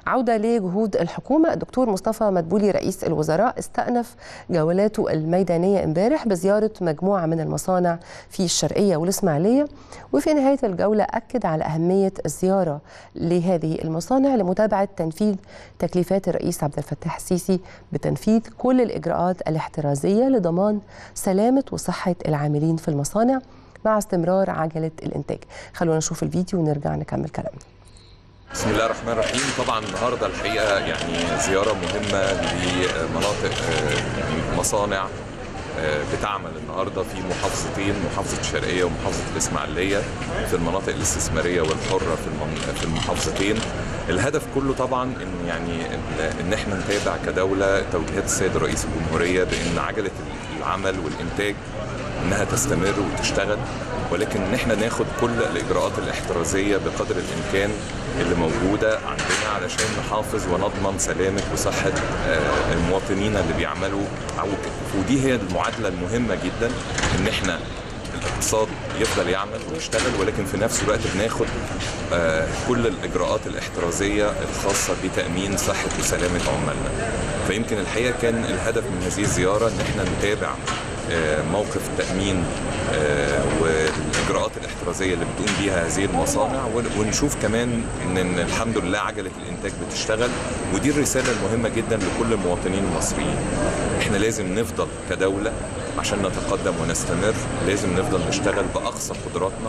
عودة لجهود الحكومة الدكتور مصطفى مدبولي رئيس الوزراء استأنف جولاته الميدانية امبارح بزيارة مجموعة من المصانع في الشرقية والإسماعيلية وفي نهاية الجولة أكد على أهمية الزيارة لهذه المصانع لمتابعة تنفيذ تكليفات الرئيس عبد الفتاح السيسي بتنفيذ كل الإجراءات الاحترازية لضمان سلامة وصحة العاملين في المصانع مع استمرار عجلة الإنتاج خلونا نشوف الفيديو ونرجع نكمل كلامنا بسم الله الرحمن الرحيم طبعا النهارده الحقيقه يعني زياره مهمه لمناطق يعني مصانع بتعمل النهارده في محافظتين محافظه الشرقيه ومحافظه الاسماعيليه في المناطق الاستثماريه والحره في في المحافظتين الهدف كله طبعا ان يعني ان احنا نتابع كدوله توجيهات السيد رئيس الجمهوريه بان عجله العمل والانتاج انها تستمر وتشتغل ولكن ان احنا ناخد كل الاجراءات الاحترازيه بقدر الامكان اللي موجوده عندنا علشان نحافظ ونضمن سلامه وصحه المواطنين اللي بيعملوا ودي هي المعادله المهمه جدا ان احنا الاقتصاد يفضل يعمل ويشتغل ولكن في نفس الوقت بناخد كل الاجراءات الاحترازيه الخاصه بتامين صحه وسلامه عمالنا فيمكن الحقيقه كان الهدف من هذه الزياره ان احنا نتابع موقف التامين والاجراءات الاحترازيه اللي بتقوم بيها هذه المصانع ونشوف كمان ان الحمد لله عجله الانتاج بتشتغل ودي الرساله المهمه جدا لكل المواطنين المصريين احنا لازم نفضل كدوله عشان نتقدم ونستمر لازم نفضل نشتغل باقصى قدراتنا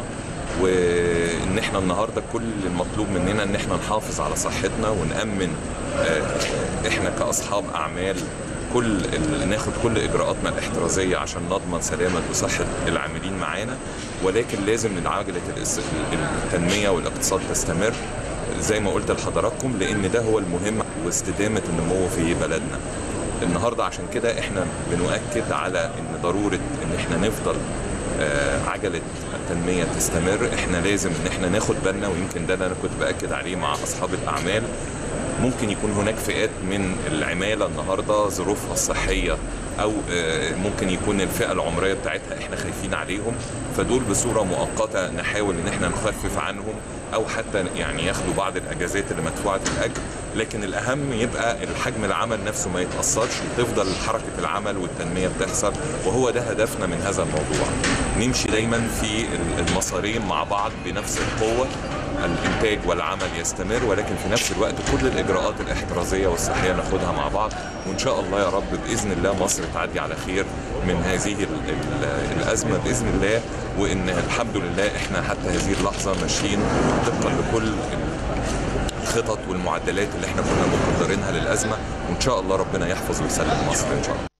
وان احنا النهارده كل المطلوب مننا ان احنا نحافظ على صحتنا ونامن احنا كاصحاب اعمال كل ناخد كل اجراءاتنا الاحترازيه عشان نضمن سلامه وصحه العاملين معانا ولكن لازم عجله التنميه والاقتصاد تستمر زي ما قلت لحضراتكم لان ده هو المهم واستدامه النمو في بلدنا النهارده عشان كده احنا بنؤكد على ان ضروره ان احنا نفضل عجله التنميه تستمر احنا لازم ان احنا ناخد بالنا ويمكن ده اللي انا كنت باكد عليه مع اصحاب الاعمال ممكن يكون هناك فئات من العماله النهارده ظروفها الصحيه او ممكن يكون الفئه العمريه بتاعتها احنا خايفين عليهم فدول بصوره مؤقته نحاول ان احنا نخفف عنهم او حتى يعني ياخدوا بعض الاجازات اللي مدفوعه الاجر لكن الاهم يبقى الحجم العمل نفسه ما يتاثرش تفضل حركه العمل والتنميه بتحصل وهو ده هدفنا من هذا الموضوع نمشي دايما في المسارين مع بعض بنفس القوه الانتاج والعمل يستمر ولكن في نفس الوقت كل الاجراءات الاحترازيه والصحيه ناخدها مع بعض وان شاء الله يا رب باذن الله مصر تعدي على خير من هذه الازمه باذن الله وان الحمد لله احنا حتى هذه اللحظه ماشيين طبقا لكل الخطط والمعدلات اللي احنا كنا مقدرينها للازمه وان شاء الله ربنا يحفظ ويسلم مصر ان شاء الله